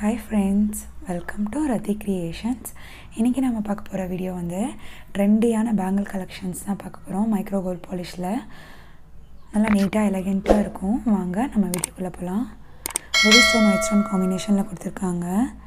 hi friends welcome to Rathi creations இன்றைக்கி நம்ம பார்க்க போகிற வீடியோ வந்து ட்ரெண்டியான பேங்கிள் கலெக்ஷன்ஸ் தான் பார்க்க போகிறோம் மைக்ரோ கோல்ட் பாலிஷில் நல்லா நீட்டாக எலகெண்ட்டாக இருக்கும் வாங்க நம்ம வீடியோக்குள்ளே போகலாம் ஒரி ஸ்டோன் ஒயிட் ஸ்டோன் காம்பினேஷனில் கொடுத்துருக்காங்க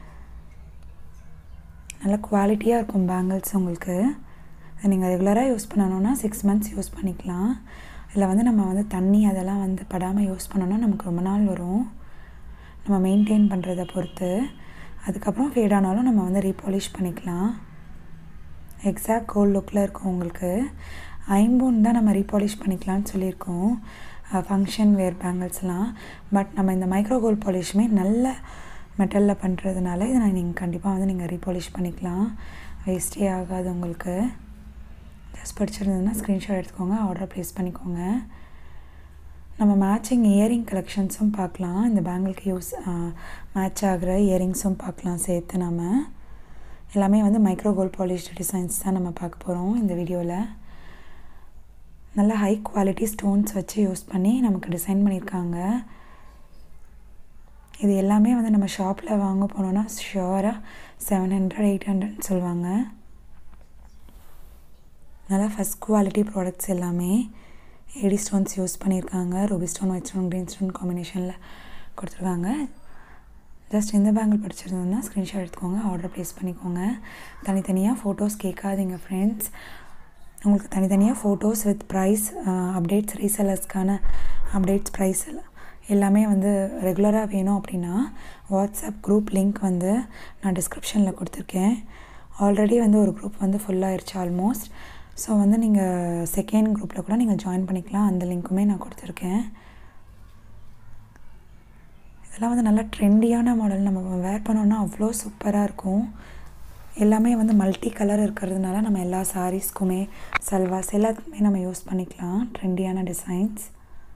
நல்ல குவாலிட்டியாக இருக்கும் பேங்கிள்ஸ் உங்களுக்கு அதை நீங்கள் ரெகுலராக யூஸ் பண்ணணுன்னா சிக்ஸ் மந்த்ஸ் யூஸ் பண்ணிக்கலாம் இதில் வந்து நம்ம வந்து தண்ணி அதெல்லாம் வந்து படாமல் யூஸ் பண்ணோன்னா நமக்கு ரொம்ப நாள் வரும் நம்ம மெயின்டைன் பண்ணுறத பொறுத்து அதுக்கப்புறம் ஃபேட் ஆனாலும் நம்ம வந்து ரீபாலிஷ் பண்ணிக்கலாம் எக்ஸாக்ட் கோல்ட் லுக்கில் இருக்கும் உங்களுக்கு ஐம்பூன் தான் நம்ம ரீபாலிஷ் பண்ணிக்கலாம்னு சொல்லியிருக்கோம் ஃபங்க்ஷன் வேர் பேங்கிள்ஸ்லாம் பட் நம்ம இந்த மைக்ரோ கோல்ட் பாலிஷுமே நல்ல மெட்டலில் பண்ணுறதுனால இதை நான் நீங்கள் கண்டிப்பாக வந்து நீங்கள் ரீபாலிஷ் பண்ணிக்கலாம் வேஸ்ட்டே ஆகாது உங்களுக்கு ஜஸ்ட் பிடிச்சிருந்ததுன்னா ஸ்க்ரீன்ஷாட் எடுத்துக்கோங்க ஆர்டர் ப்ளேஸ் பண்ணிக்கோங்க நம்ம மேட்சிங் இயரிங் கலெக்ஷன்ஸும் பார்க்கலாம் இந்த பேங்கிளுக்கு யூஸ் மேட்ச் ஆகிற இயரிங்ஸும் பார்க்கலாம் சேர்த்து நம்ம எல்லாமே வந்து மைக்ரோ கோல்ட் பாலிஷ்டு டிசைன்ஸ் தான் நம்ம பார்க்க போகிறோம் இந்த வீடியோவில் நல்ல ஹை குவாலிட்டி ஸ்டோன்ஸ் வச்சு யூஸ் பண்ணி நமக்கு டிசைன் பண்ணியிருக்காங்க இது எல்லாமே வந்து நம்ம ஷாப்பில் வாங்க போனோன்னா ஷுவராக செவன் ஹண்ட்ரட் எயிட் ஹண்ட்ரட் சொல்லுவாங்க நல்லா ஃபஸ்ட் குவாலிட்டி ப்ராடக்ட்ஸ் எல்லாமே ஏடி ஸ்டோன்ஸ் யூஸ் பண்ணியிருக்காங்க ruby stone white stone green stone காம்பினேஷனில் கொடுத்துருக்காங்க ஜஸ்ட் இந்த பேங்கிள் படிச்சிருந்தோம்னா ஸ்க்ரீன்ஷாட் எடுத்துக்கோங்க ஆர்டர் ப்ளேஸ் பண்ணிக்கோங்க தனித்தனியாக ஃபோட்டோஸ் கேட்காதீங்க ஃப்ரெண்ட்ஸ் உங்களுக்கு தனித்தனியாக ஃபோட்டோஸ் வித் ப்ரைஸ் அப்டேட்ஸ் ரீசெல்லர்ஸ்க்கான அப்டேட்ஸ் ப்ரைஸ் எல்லாமே வந்து ரெகுலராக வேணும் அப்படின்னா வாட்ஸ்அப் குரூப் லிங்க் வந்து நான் டிஸ்கிரிப்ஷனில் கொடுத்துருக்கேன் ஆல்ரெடி வந்து ஒரு குரூப் வந்து ஃபுல்லாகிருச்சு ஆல்மோஸ்ட் ஸோ வந்து நீங்கள் செகண்ட் குரூப்பில் கூட நீங்கள் ஜாயின் பண்ணிக்கலாம் அந்த லிங்க்குமே நான் கொடுத்துருக்கேன் இதெல்லாம் வந்து நல்லா ட்ரெண்டியான மாடல் நம்ம வேர் பண்ணோன்னா அவ்வளோ சூப்பராக இருக்கும் எல்லாமே வந்து மல்டி கலர் இருக்கிறதுனால நம்ம எல்லா சாரீஸ்க்குமே சல்வாஸ் எல்லாத்துக்குமே நம்ம யூஸ் பண்ணிக்கலாம் ட்ரெண்டியான டிசைன்ஸ்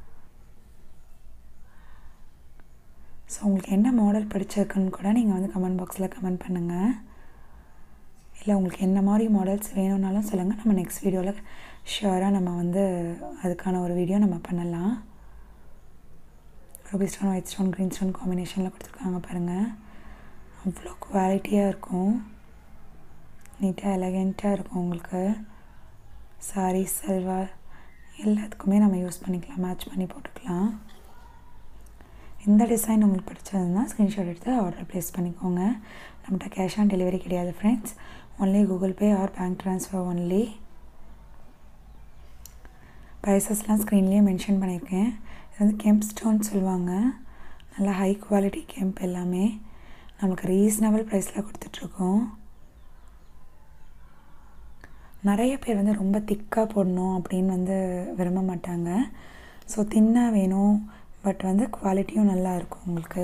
ஸோ உங்களுக்கு என்ன மாடல் பிடிச்சிருக்குன்னு கூட நீங்கள் வந்து கமெண்ட் பாக்ஸில் கமெண்ட் பண்ணுங்கள் இல்லை உங்களுக்கு என்ன மாதிரி மாடல்ஸ் வேணும்னாலும் சொல்லுங்கள் நம்ம நெக்ஸ்ட் வீடியோவில் ஷுவராக நம்ம வந்து அதுக்கான ஒரு வீடியோ நம்ம பண்ணலாம் ruby stone white stone green stone காம்பினேஷனில் கொடுத்துருக்காங்க பாருங்கள் அவ்வளோ குவாலிட்டியாக இருக்கும் நீட்டாக எலகெண்ட்டாக இருக்கும் உங்களுக்கு சாரீ சல்வார் எல்லாத்துக்குமே நம்ம யூஸ் பண்ணிக்கலாம் மேட்ச் பண்ணி போட்டுக்கலாம் இந்த டிசைன் உங்களுக்கு பிடிச்சதுன்னா ஸ்க்ரீன்ஷாட் எடுத்து ஆர்டர் ப்ளேஸ் பண்ணிக்கோங்க நம்மகிட்ட கேஷ் ஆன் டெலிவரி கிடையாது friends only Google pay or bank transfer only ப்ரைஸஸ்லாம் ஸ்க்ரீன்லேயே மென்ஷன் பண்ணியிருக்கேன் இது வந்து கெம்ப் ஸ்டோன் சொல்லுவாங்க நல்லா ஹை குவாலிட்டி கெம்ப் எல்லாமே நமக்கு ரீசனபிள் ப்ரைஸில் கொடுத்துட்ருக்கோம் நிறைய பேர் வந்து ரொம்ப திக்காக போடணும் அப்படின்னு வந்து விரும்ப மாட்டாங்க ஸோ தின்னாக வேணும் பட் வந்து குவாலிட்டியும் நல்லா இருக்கும் உங்களுக்கு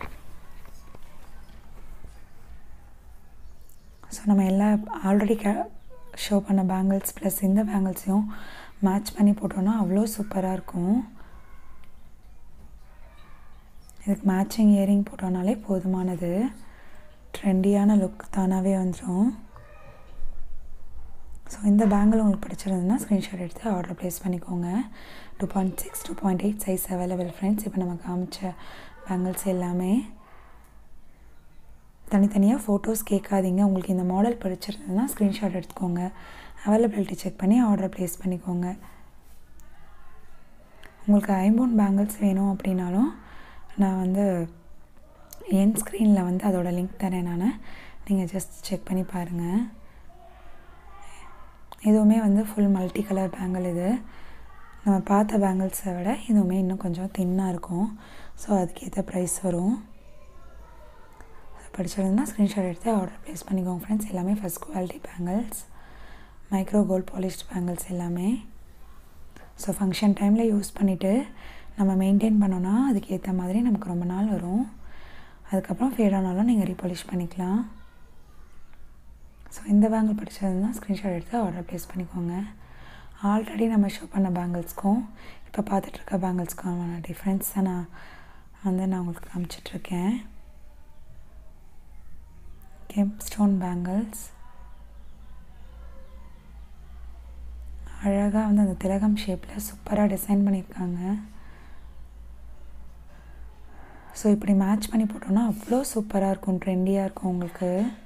ஸோ நம்ம எல்லா ஆல்ரெடி கே ஷோ பண்ண பேங்கிள்ஸ் ப்ளஸ் இந்த பேங்கிள்ஸையும் மேட்ச் பண்ணி போட்டோன்னா அவ்வளோ சூப்பராக இருக்கும் இதுக்கு மேட்சிங் இயரிங் போட்டோன்னாலே போதுமானது ட்ரெண்டியான லுக் தானாகவே வந்துடும் ஸோ இந்த பேங்கிள் உங்களுக்கு பிடிச்சிருந்ததுன்னா ஸ்க்ரீன்ஷாட் எடுத்து ஆர்டர் ப்ளேஸ் பண்ணிக்கோங்க two point six two point eight size available friends இப்போ நம்ம காமிச்ச பேங்கிள்ஸ் எல்லாமே தனித்தனியாக ஃபோட்டோஸ் கேட்காதீங்க உங்களுக்கு இந்த மாடல் பிடிச்சிருந்ததுன்னா ஸ்க்ரீன்ஷாட் எடுத்துக்கோங்க அவைலபிலிட்டி செக் பண்ணி ஆர்டர் ப்ளேஸ் பண்ணிக்கோங்க உங்களுக்கு ஐம்பூன் பேங்கிள்ஸ் வேணும் அப்படின்னாலும் நான் வந்து என் ஸ்க்ரீனில் வந்து அதோடய லிங்க் தரேன் நான் நீங்கள் ஜஸ்ட் செக் பண்ணி பாருங்கள் இதுவுமே வந்து ஃபுல் மல்டி கலர் பேங்கிள் இது நம்ம பார்த்த பேங்கிள்ஸை விட இதுவுமே இன்னும் கொஞ்சம் தின்னாக இருக்கும் ஸோ அதுக்கேற்ற ப்ரைஸ் வரும் படிச்சிருந்தா ஸ்க்ரீன்ஷாட் எடுத்து ஆர்டர் ப்ளேஸ் பண்ணிக்கோங்க ஃப்ரெண்ட்ஸ் எல்லாமே first quality bangles micro gold polished bangles எல்லாமே ஸோ ஃபங்க்ஷன் டைமில் யூஸ் பண்ணிவிட்டு நம்ம மெயின்டைன் பண்ணோன்னா அதுக்கு ஏற்ற மாதிரி நமக்கு ரொம்ப நாள் வரும் அதுக்கப்புறம் ஃபேட் ஆனாலும் நீங்கள் ரீபாலிஷ் பண்ணிக்கலாம் ஸோ இந்த பேங்கிள் படித்ததுன்னா ஸ்க்ரீன்ஷாட் எடுத்து ஆர்டர் ப்ளேஸ் பண்ணிக்கோங்க ஆல்ரெடி நம்ம ஷோ பண்ண பேங்கிள்ஸ்க்கும் இப்போ பார்த்துட்ருக்க பேங்கிள்ஸ்க்கான டிஃப்ரென்ஸ் தான் நான் வந்து நான் உங்களுக்கு காமிச்சிட்ருக்கேன் கெம்ப் ஸ்டோன் பேங்கிள்ஸ் அழகாக வந்து அந்த திலகம் ஷேப்பில் சூப்பராக டிசைன் பண்ணியிருக்காங்க ஸோ இப்படி மேட்ச் பண்ணி போட்டோன்னா அவ்வளோ சூப்பராக இருக்கும் ட்ரெண்டியாக இருக்கும் உங்களுக்கு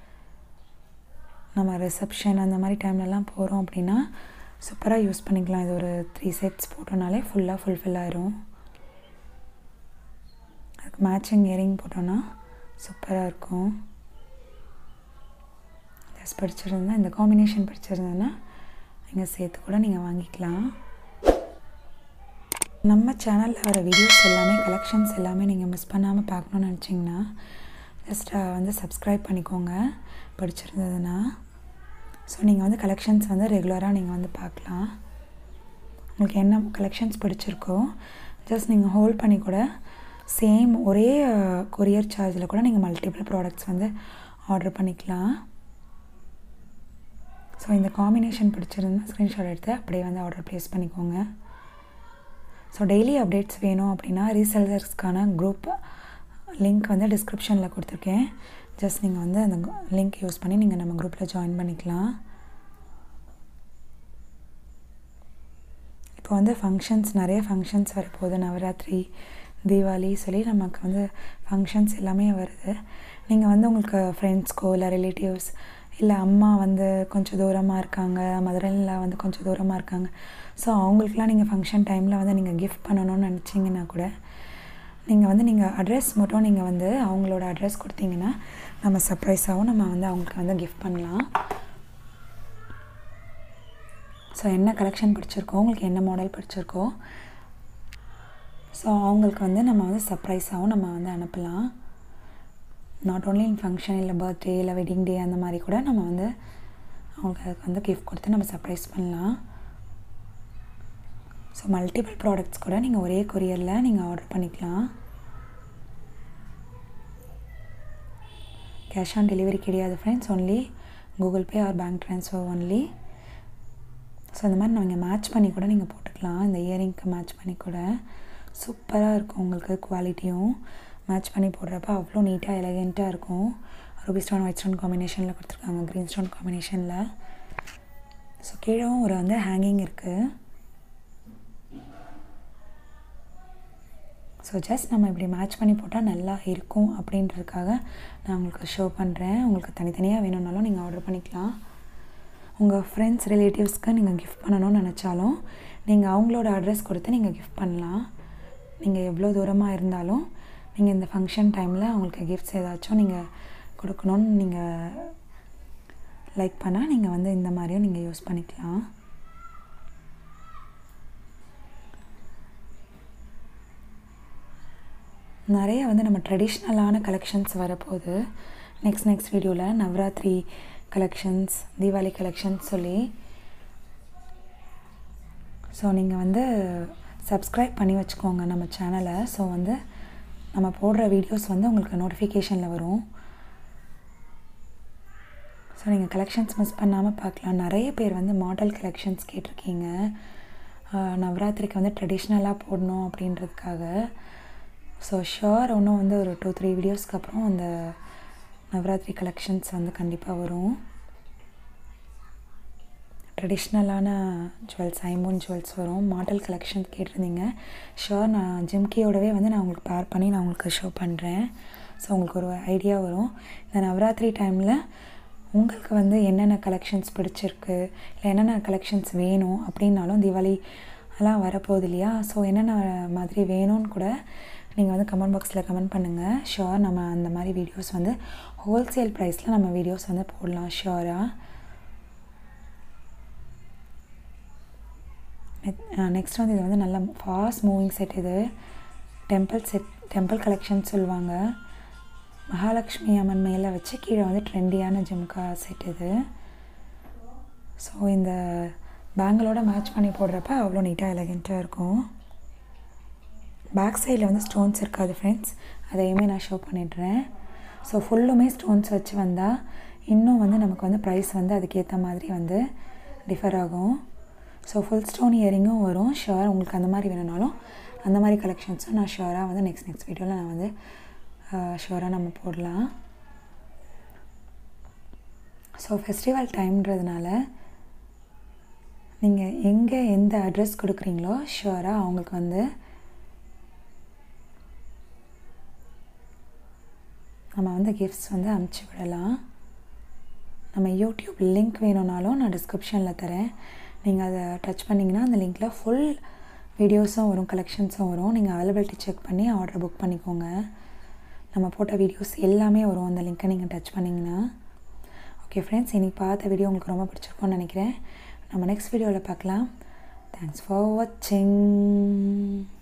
நம்ம ரிசப்ஷன் அந்த மாதிரி டைம்லலாம் போகிறோம் அப்படின்னா சூப்பராக யூஸ் பண்ணிக்கலாம் இது ஒரு த்ரீ செட்ஸ் போட்டோனாலே ஃபுல்லாக ஃபுல்ஃபில் ஆயிரும் அதுக்கு மேட்சிங் இயரிங் போட்டோன்னா சூப்பராக இருக்கும் ட்ரெஸ் பிடிச்சிருந்தா இந்த காம்பினேஷன் பிடிச்சிருந்ததுன்னா நீங்கள் சேர்த்து கூட நீங்கள் வாங்கிக்கலாம் நம்ம சேனலில் வர வீடியோஸ் எல்லாமே கலெக்ஷன்ஸ் எல்லாமே நீங்கள் மிஸ் பண்ணாமல் பார்க்கணுன்னு நினச்சிங்கன்னா ஜஸ்ட் வந்து சப்ஸ்கிரைப் பண்ணிக்கோங்க பிடிச்சிருந்ததுன்னா ஸோ நீங்கள் வந்து கலெக்ஷன்ஸ் வந்து ரெகுலராக நீங்கள் வந்து பார்க்கலாம் உங்களுக்கு என்ன கலெக்ஷன்ஸ் பிடிச்சிருக்கோ ஜஸ்ட் நீங்கள் ஹோல்ட் பண்ணி கூட சேம் ஒரே கொரியர் சார்ஜில் கூட நீங்கள் மல்டிபிள் ப்ராடக்ட்ஸ் வந்து ஆர்டர் பண்ணிக்கலாம் ஸோ இந்த காம்பினேஷன் பிடிச்சிருந்தா ஸ்க்ரீன்ஷாட் எடுத்து அப்படியே வந்து ஆர்டர் ப்ளேஸ் பண்ணிக்கோங்க ஸோ டெய்லி அப்டேட்ஸ் வேணும் அப்படின்னா ரீசெல்லர்ஸ்க்கான குரூப் லிங்க் வந்து டிஸ்கிரிப்ஷனில் கொடுத்துருக்கேன் ஜஸ்ட் நீங்கள் வந்து அந்த லிங்க் யூஸ் பண்ணி நீங்கள் நம்ம குரூப்பில் ஜாயின் பண்ணிக்கலாம் இப்போ வந்து ஃபங்க்ஷன்ஸ் நிறைய ஃபங்க்ஷன்ஸ் வரப்போகுது நவராத்திரி தீபாவளி சொல்லி நமக்கு வந்து ஃபங்க்ஷன்ஸ் எல்லாமே வருது நீங்கள் வந்து உங்களுக்கு ஃப்ரெண்ட்ஸ்க்கோ இல்லை ரிலேட்டிவ்ஸ் இல்லை அம்மா வந்து கொஞ்சம் தூரமாக இருக்காங்க மதுரையில் வந்து கொஞ்சம் தூரமாக இருக்காங்க ஸோ அவங்களுக்குலாம் நீங்கள் ஃபங்க்ஷன் டைமில் வந்து நீங்கள் கிஃப்ட் பண்ணணும்னு நினச்சிங்கன்னா கூட நீங்கள் வந்து நீங்கள் அட்ரஸ் மட்டும் நீங்கள் வந்து அவங்களோட அட்ரஸ் கொடுத்தீங்கன்னா நம்ம சர்ப்ரைஸாகவும் நம்ம வந்து அவங்களுக்கு வந்து கிஃப்ட் பண்ணலாம் ஸோ என்ன கலெக்ஷன் பிடிச்சிருக்கோ உங்களுக்கு என்ன மாடல் பிடிச்சிருக்கோ ஸோ அவங்களுக்கு வந்து நம்ம வந்து சர்ப்ரைஸாகவும் நம்ம வந்து அனுப்பலாம் நாட் ஓன்லி இன் ஃபங்க்ஷன் இல்லை பர்த்டே இல்லை வெட்டிங் டே அந்த மாதிரி கூட நம்ம வந்து அவங்களுக்கு வந்து கிஃப்ட் கொடுத்து நம்ம சர்ப்ரைஸ் பண்ணலாம் ஸோ மல்டிபிள் ப்ராடக்ட்ஸ் கூட நீங்கள் ஒரே கொரியரில் நீங்கள் ஆர்டர் பண்ணிக்கலாம் கேஷ் ஆன் டெலிவரி கிடையாது friends only Google pay or bank transfer only so இந்த மாதிரி நீங்கள் மேட்ச் பண்ணி கூட நீங்கள் போட்டுக்கலாம் இந்த இயரிங்க்கு மேட்ச் பண்ணி கூட சூப்பராக இருக்கும் உங்களுக்கு குவாலிட்டியும் மேட்ச் பண்ணி போடுறப்ப அவ்வளோ நீட்டாக எலகெண்ட்டாக இருக்கும் ரூபி ஸ்டோன் ஒயிட் ஸ்டோன் காம்பினேஷனில் கொடுத்துருக்காங்க க்ரீன் ஸ்டோன் காம்பினேஷனில் ஸோ கீழவும் ஒரு வந்து ஹேங்கிங் இருக்குது ஸோ ஜஸ்ட் நம்ம இப்படி மேட்ச் பண்ணி போட்டால் நல்லா இருக்கும் அப்படின்றதுக்காக நான் உங்களுக்கு ஷோ பண்ணுறேன் உங்களுக்கு தனித்தனியாக வேணும்னாலும் நீங்கள் ஆர்டர் பண்ணிக்கலாம் உங்கள் ஃப்ரெண்ட்ஸ் ரிலேட்டிவ்ஸ்க்கு நீங்கள் கிஃப்ட் பண்ணணும்னு நினச்சாலும் நீங்கள் அவங்களோட அட்ரஸ் கொடுத்து நீங்கள் கிஃப்ட் பண்ணலாம் நீங்கள் எவ்வளோ தூரமாக இருந்தாலும் நீங்கள் இந்த ஃபங்க்ஷன் டைமில் அவங்களுக்கு கிஃப்ட்ஸ் ஏதாச்சும் நீங்கள் கொடுக்கணுன்னு நீங்கள் லைக் பண்ணால் நீங்கள் வந்து இந்த மாதிரியும் நீங்கள் யூஸ் பண்ணிக்கலாம் நிறைய வந்து நம்ம ட்ரெடிஷ்னலான கலெக்ஷன்ஸ் வரப்போகுது நெக்ஸ்ட் நெக்ஸ்ட் வீடியோவில் நவராத்திரி கலெக்ஷன்ஸ் தீபாவளி கலெக்ஷன்ஸ் சொல்லி ஸோ நீங்கள் வந்து சப்ஸ்கிரைப் பண்ணி வச்சுக்கோங்க நம்ம சேனலை ஸோ வந்து நம்ம போடுற வீடியோஸ் வந்து உங்களுக்கு நோட்டிஃபிகேஷனில் வரும் ஸோ நீங்கள் கலெக்ஷன்ஸ் மிஸ் பண்ணாமல் பார்க்கலாம் நிறைய பேர் வந்து மாடல் கலெக்ஷன்ஸ் கேட்டிருக்கீங்க நவராத்திரிக்கு வந்து ட்ரெடிஷ்னலாக போடணும் அப்படின்றதுக்காக ஸோ ஷுவர் இன்னும் வந்து ஒரு டூ த்ரீ வீடியோஸ்க்கு அப்புறம் அந்த நவராத்திரி கலெக்ஷன்ஸ் வந்து கண்டிப்பாக வரும் ட்ரெடிஷ்னலான ஜுவல்ஸ் ஐமோன் ஜுவல்ஸ் வரும் மாடல் கலெக்ஷன் கேட்டிருந்தீங்க ஷுவர் நான் ஜிம்கியோடவே வந்து நான் உங்களுக்கு பேர் பண்ணி நான் உங்களுக்கு ஷோ பண்ணுறேன் ஸோ உங்களுக்கு ஒரு ஐடியா வரும் இந்த நவராத்திரி டைமில் உங்களுக்கு வந்து என்னென்ன கலெக்ஷன்ஸ் பிடிச்சிருக்கு இல்லை என்னென்ன கலெக்ஷன்ஸ் வேணும் அப்படின்னாலும் தீபாவளி எல்லாம் வரப்போகுது இல்லையா ஸோ என்னென்ன மாதிரி வேணும்னு கூட நீங்கள் வந்து கமெண்ட் பாக்ஸில் கமெண்ட் பண்ணுங்கள் ஷுவர் நம்ம அந்த மாதிரி வீடியோஸ் வந்து ஹோல்சேல் ப்ரைஸில் நம்ம வீடியோஸ் வந்து போடலாம் ஷுவராக நெக்ஸ்ட் வந்து இது வந்து நல்ல ஃபாஸ்ட் மூவிங் செட் இது டெம்பிள் செட் டெம்பிள் கலெக்ஷன் சொல்லுவாங்க மகாலட்சுமி அம்மன் மேலே வச்சு கீழே வந்து ட்ரெண்டியான ஜிம்கா செட் இது ஸோ இந்த பேங்கிளோட மேட்ச் பண்ணி போடுறப்ப அவ்வளோ நீட்டாக எலகெண்ட்டாக இருக்கும் பேக் சைடில் வந்து ஸ்டோன்ஸ் இருக்காது ஃப்ரெண்ட்ஸ் அதையுமே நான் ஷோ பண்ணிடுறேன் ஸோ ஃபுல்லுமே ஸ்டோன்ஸ் வச்சு வந்தால் இன்னும் வந்து நமக்கு வந்து ப்ரைஸ் வந்து அதுக்கேற்ற மாதிரி வந்து டிஃபர் ஆகும் ஸோ ஃபுல் ஸ்டோன் இயரிங்கும் வரும் ஷுவர் உங்களுக்கு அந்த மாதிரி வேணும்னாலும் அந்த மாதிரி கலெக்ஷன்ஸும் நான் ஷுவராக வந்து நெக்ஸ்ட் நெக்ஸ்ட் வீடியோவில் நான் வந்து ஷுவராக நம்ம போடலாம் ஸோ ஃபெஸ்டிவல் டைம்ன்றதுனால நீங்கள் எங்கே எந்த அட்ரஸ் கொடுக்குறீங்களோ ஷுவராக அவங்களுக்கு வந்து நம்ம வந்து கிஃப்ட்ஸ் வந்து அமுச்சு விடலாம் நம்ம யூடியூப் லிங்க் வேணும்னாலும் நான் டிஸ்கிரிப்ஷனில் தரேன் நீங்கள் அதை டச் பண்ணிங்கன்னா அந்த லிங்க்கில் ஃபுல் வீடியோஸும் வரும் கலெக்ஷன்ஸும் வரும் நீங்கள் அவைலபிலிட்டி செக் பண்ணி ஆர்டர் புக் பண்ணிக்கோங்க நம்ம போட்ட வீடியோஸ் எல்லாமே வரும் அந்த லிங்க்கை நீங்கள் டச் பண்ணிங்கன்னா ஓகே ஃப்ரெண்ட்ஸ் இன்னைக்கு பார்த்த வீடியோ உங்களுக்கு ரொம்ப பிடிச்சிருக்கும்னு நினைக்கிறேன் நம்ம நெக்ஸ்ட் வீடியோவில் பார்க்கலாம் தேங்க்ஸ் ஃபார் வாட்சிங்